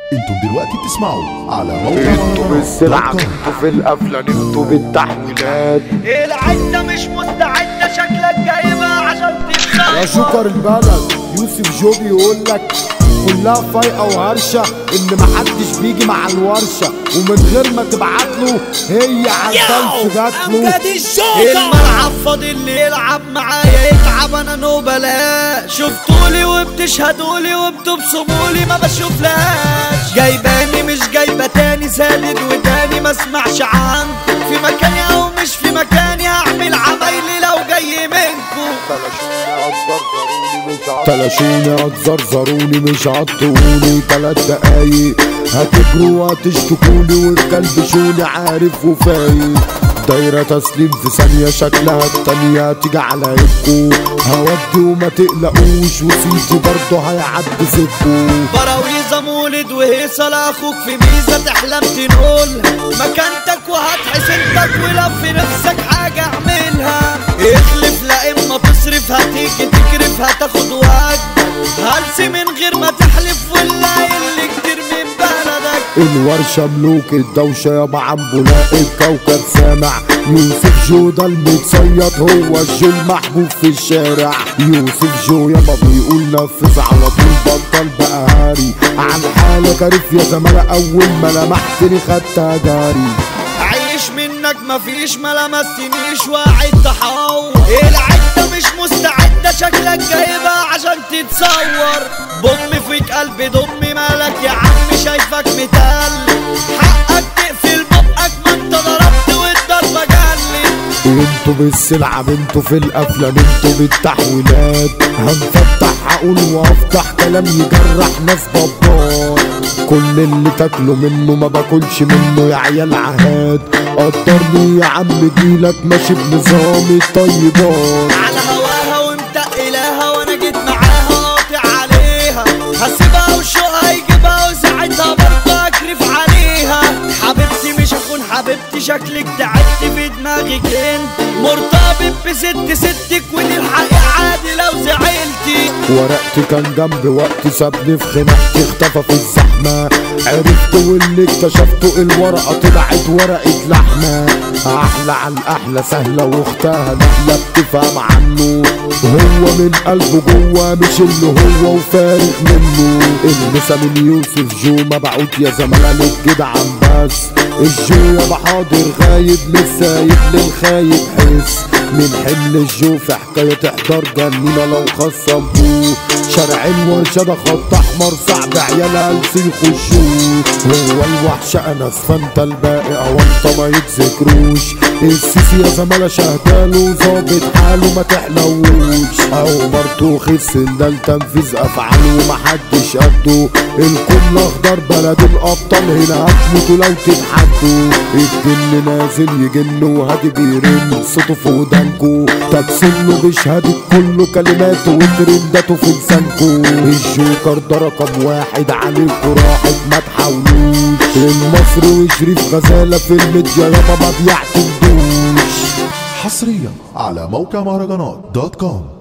انتم دلوقتي بتسمعوا على موقع انتوا مهرجانات بالسلعة دوت كوم. انتوا في القفلة انتوا بالتحويلات العدة مش مستعدة شكلك جايبها عشان تتخانق يا شكر البلد يوسف جو بيقول لك كلها فايقه وهرشه ان محدش بيجي مع الورشه ومن غير ما تبعت له هي على الفلس جات له الملعب فاضي اللي يلعب معايا يتعب انا نوبلاش شفتولي وبتشهدولي وبتبصمولي ما بشوفلاش جايباني مش جايبه تاني سادد وداني ما اسمعش عنكم في مكاني او مش في مكاني هعمل عمايلي لو جاي منكم تلاشوني هتزرزروني مش هتطولوني تلات دقايق هتجروا وهتشتكوني والكلب شوني عارف وفايق دايرة تسليم في ثانية شكلها التانية تيجي على ايدكو هودي وما تقلقوش وسيتي برضه هيعدي سكو براويزة مولد وهيصة لاخوك في ميزة تحلم تنقول مكانتك وهتحسنتك ولو في نفسك حاجة اعملها اخلف لا اما تصرف هتيجي تكرف هتاخد وقت هلسي من غير ما تحلف ولا اللي كتير من بلدك الورشة ملوك الدوشة يابا عم بلاق الكوكب سامع يوسف جو ده المتصيد هو الجو المحبوب في الشارع يوسف جو يابا بيقول نفذ على طول بطل بقى هاري عن حالة كارف يا زمالة أول ما لمحتني خدتها جاري عيش منك مفيش ما لمستنيش واعد تحور العدة مش مستعدة شكلك جايبها عشان تتصور ضم فيك قلبي ضم مالك يا عم شايفك متقل حقك تقفل بقك ما انت ضربت والضربة جلت انتوا بالسلعة انتوا في القفلة انتوا بالتحويلات هنفتح هقول وافتح كلام يجرح ناس بابات كل اللي تاكلوا منه ما باكلش منه يا عيال عهاد قدرني يا عم جيلك ماشي بنظام الطيبات على هواها ومتقلاها وانا جيت معاها قاطع عليها هسيبها وشوقها يجيبها وساعتها برضه اكرف عليها حبيبتي مش هكون حبيبتي شكلك تعبت في دماغك انت مرتبط بست ستك ودي الحقيقة عادي لو زعلتي ورقتي كان جنبي وقت سابني في خناقتي اختفى في الزحمة عرفت واللي اكتشفته الورقة طلعت ورقة لحمة أحلى على الأحلى سهلة واختها نحلة بتفهم عنه هو من قلبه جوه مش اللي هو وفارغ منه المسا من يوسف جو مبعوت يا زمالة للجدعان بس الجو يا بحاضر غايب مش سايب للخايب حس من حمل الجو في حكاية تحضر جنينة لو خصمتوه شارع الورشة ده خط أحمر صعب عيالها ألسي يخشوه هو الوحش أنس فانت الباقي أو أنت ما يتذكروش السيسي يا زمالة شهداله ظابط حاله ما تحلوش أو مرتوخ السن ده لتنفيذ أفعاله ومحدش قده الكل أخضر بلد الأبطال هنا هتموتوا لو تتحدوا الجن نازل يجن وهادي بيرن صوته في ودانكو تكسله بشهادة كله كلماته وترنداته في لسانكو الجوكر ده رقم واحد عليكوا راحت ما تحاولوش المصري وشريف غزالة في الميديا يابا ما بيعتمدوش حصريا على موقع مهرجانات دوت كوم